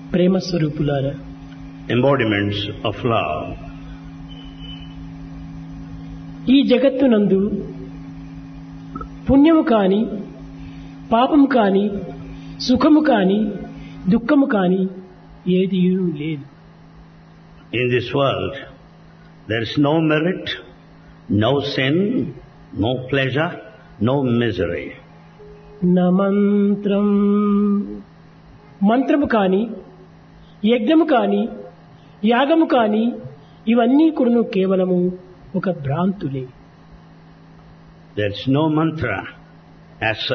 ప్రేమ స్వరూపులారా embodiments of love. ఈ జగత్తునందు పుణ్యము కాని పాపము కాని సుఖము కాని దుఃఖము కాని ఏది లేదు In this world, there is no merit, no sin, no pleasure, no misery. నా మంత్రం మంత్రము కాని యజ్ఞము కాని యాగము కాని ఇవన్నీ కూడాను కేవలము ఒక భ్రాంతులే There is no mantra as such.